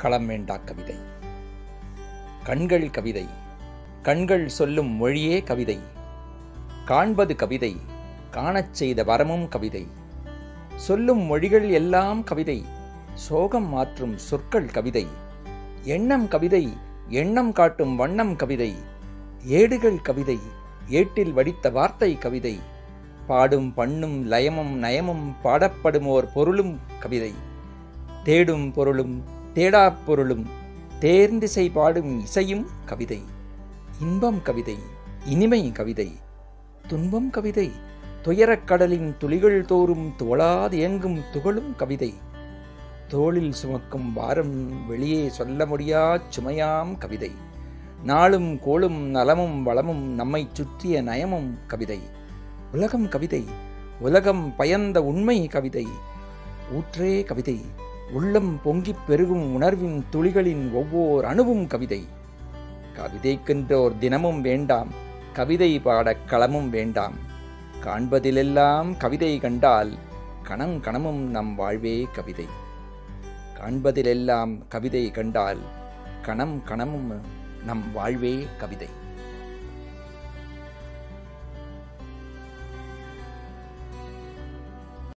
களம் வேண்டா கவிதை கண்கள் கவிதை கண்கள் சொல்லும் மொழியே கவிதை காண்பது கவிதை காணச் செய்த வரமும் கவிதை சொல்லும் மொழிகள் எல்லாம் கவிதை சோகம் மாற்றும் சொற்கள் கவிதை எண்ணம் கவிதை எண்ணம் காட்டும் வண்ணம் கவிதை ஏடுகள் கவிதை ஏட்டில் வடித்த வார்த்தை கவிதை பாடும் பண்ணும் லயமும் நயமும் பாடப்படுமோர் பொருளும் கவிதை தேடும் பொருளும் தேடாப் பொருளும் தேர்ந்திசை பாடும் இசையும் கவிதை இன்பம் கவிதை இனிமை கவிதை துன்பம் கவிதை துயரக் கடலின் துளிகள் தோறும் துவளாது இயங்கும் துகளும் கவிதை தோளில் சுமக்கும் வாரம் வெளியே சொல்ல முடியாச் சுமையாம் கவிதை நாளும் கோளும் நலமும் வளமும் நம்மைச் சுற்றிய நயமும் கவிதை உலகம் கவிதை உலகம் பயந்த உண்மை கவிதை ஊற்றே கவிதை உள்ளம் பொங்கிப் பெருகும் உணர்வின் துளிகளின் ஒவ்வொரு அணுவும் கவிதை கவிதைக்கென்றோர் தினமும் வேண்டாம் கவிதை பாடக் களமும் வேண்டாம் காண்பதிலெல்லாம் கவிதை கண்டால் கணம் கணமும் நம் வாழ்வே கவிதை காண்பதிலெல்லாம் கவிதை கண்டால் கணம் கணமும் நம் வாழ்வே கவிதை